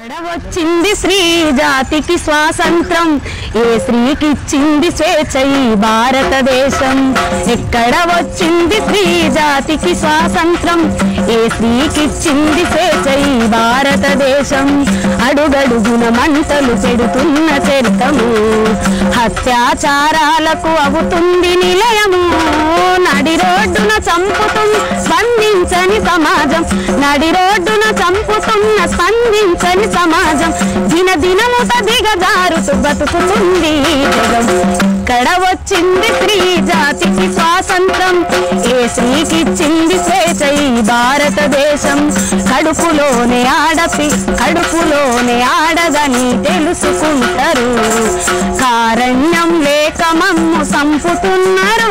ఎక్కడ వచ్చింది స్త్రీ జాతికి స్వాతంత్రం ఏ స్త్రీకిచ్చింది స్వేచ్ఛ ఈ భారతదేశం ఎక్కడ వచ్చింది స్త్రీ జాతికి స్వాతంత్రం ఏ స్త్రీకిచ్చింది స్వేచ్ఛ ఈ భారతదేశం అడుగడుగున మంటలు పెడుతున్న చరితము హత్యాచారాలకు అవుతుంది నిలయము నడి రోడ్డున చంపుతున్న స్పందించని సమాజం నడి రోడ్డున చంపుతున్న స్పందించని సమాజం దిన దినముత దిగజారుతూ బతుకుతుంది ఈ జగం ఇక్కడ వచ్చింది స్త్రీ జాతికి స్వాతంత్రం ఏ స్త్రీకిచ్చింది స్వేచ్ఛ ఈ భారతదేశం కడుపులోనే ఆడపి కడుపులోనే ఆడదని తెలుసుకుంటారు కారణ్యం లేక మమ్ము సంపుతున్నారు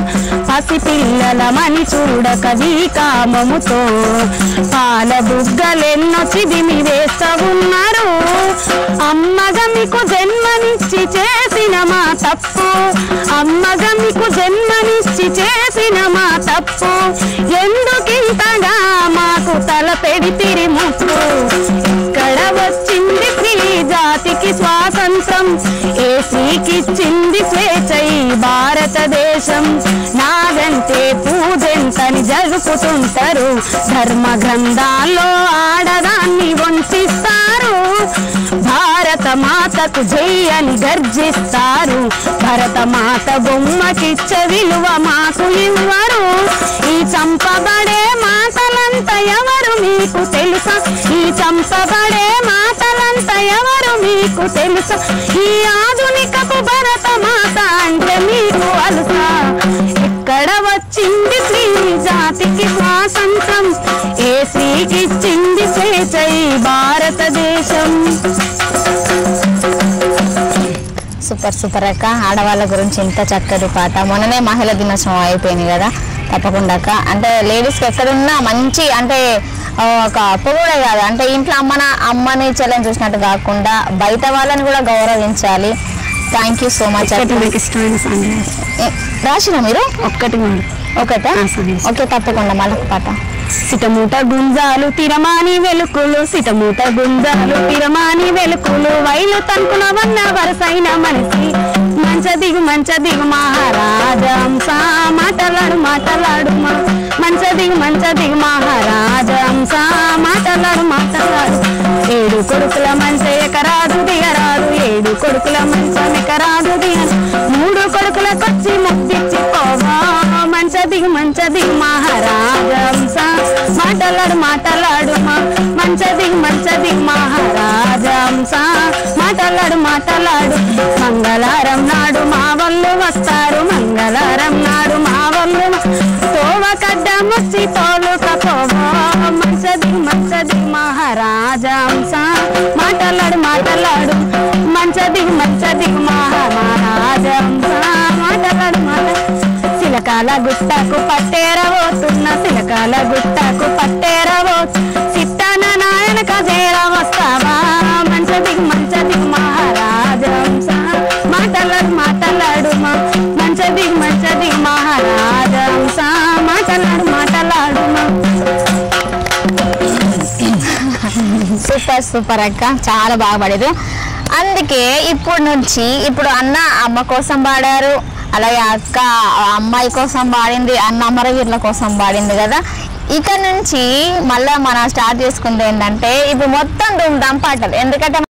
పసిపిల్లలమని చూడక ఈ కామముతో పాల బుగ్గలెన్నో చిదిమి వేస్తా ఉన్నారు అమ్మగా మీకు జన్మనిచ్చి చేసిన మా తప్పు అమ్మగా మీకు జన్మనిచ్చి చేసిన మా తప్పు ఎందుకింతగా మాకు తల పెడితిరి ముప్పు ఇక్కడ వచ్చింది స్త్రీ జాతికి స్వాతంత్రం ఏ స్త్రీకిచ్చింది స్వేచ్ఛ ఈ భారతదేశం నాగంటే పూజంతని జరుపుతుంటారు ధర్మ గ్రంథాల్లో ఆడదాన్ని వంచిస్తారు భారత మాతకు జై అని గర్జిస్తారు భరత మాత బొమ్మకిచ్చ విలువ మాకు ఇవ్వరు ఈ చంపబడే మాటలంత ఎవరు మీకు తెలుసా ఈ చంపబడే మాటలంత ఎవరు మీకు తెలుసా ఈ ఆధునికపు భరత మాత అంటే మీకు అలుసా ఎక్కడ వచ్చింది స్త్రీ జాతికి స్వాతంత్రం ఏ స్త్రీకిచ్చింది స్వేచ్ఛ ఈ భారతదేశం సూపర్ సూపర్ అక్క ఆడవాళ్ళ గురించి ఇంత చక్కటి పాట మొన్ననే మహిళా దినోత్సవం అయిపోయింది కదా తప్పకుండా అక్క అంటే లేడీస్కి ఎక్కడున్నా మంచి అంటే ఆ, ఒక పొగడే కాదు అంటే ఇంట్లో అమ్మన అమ్మని చెల్లని చూసినట్టు కాకుండా బయట వాళ్ళని కూడా గౌరవించాలి థ్యాంక్ యూ సో మచ్ ఒక్కటి నాకు ఇష్టమైన సాంగ్ రాసిన మీరు ఒక్కటి మాడు ఒకటే ఆ, సరే. ఓకే తప్పకుండా మళ్ళీ పాట సిటమూట గుంజాలు తిరమాని వెలుకులు సిటమూట గుంజాలు తిరమాని వెలుకులు వైలు తనుకున వన్న వరసైన మనిషి మంచ దిగు మంచ దిగు మహారాజంస మాటలాడు మాటలాడు మా మంచ దిగు మంచ దిగు మహారాజంస మాటలాడు మాటలాడు ఏడు కొడుకుల మంచ ఎకరాదు దిగరాదు ఏడు కొడుకుల మంచ ఎకరాదు దిగ మూడు కొడుకులకొచ్చి ముక్తిచ్చి పోవా మంచది మంచది మహారాజంస మాటలాడు మాటలాడు మా మంచది మంచది మహారాజంస మాటలాడు మాటలాడు మంగళారం నాడు మా వాళ్ళు వస్తారు మంగళారం నాడు మా వాళ్ళు తోవ కడ్డమొచ్చి తోలుకపోవా మంచది మంచది మహారాజంస మాటలాడు మాటలాడు మంచది మంచది మహారాజంస మాటలాడు మాటలాడు సిలకాల గుట్టకు పట్టేరబోతున్న సిలకాల గుట్టకు పట్టేరబో సిట్టన నాయనక చేర వస్తావా మంచది మంచది మహారాజంస మాటలాడు మాటలాడు మా మంచది మంచది మహారాజంస మాటలాడు మాటలాడు మా సూపర్ సూపర్ అక్క చాలా బాగా పాడారు అందుకే ఇప్పుడు నుంచి ఇప్పుడు అన్న అమ్మ కోసం పాడారు అలాగే అక్క ఆ అమ్మాయి కోసం పాడింది అన్న అమరవీరుల కోసం పాడింది కదా ఇక నుంచి మళ్ళీ మనం స్టార్ట్ చేసుకుంది ఏంటంటే ఇప్పుడు మొత్తం ధూమ్ ధామ్ పాటలు ఎందుకంటే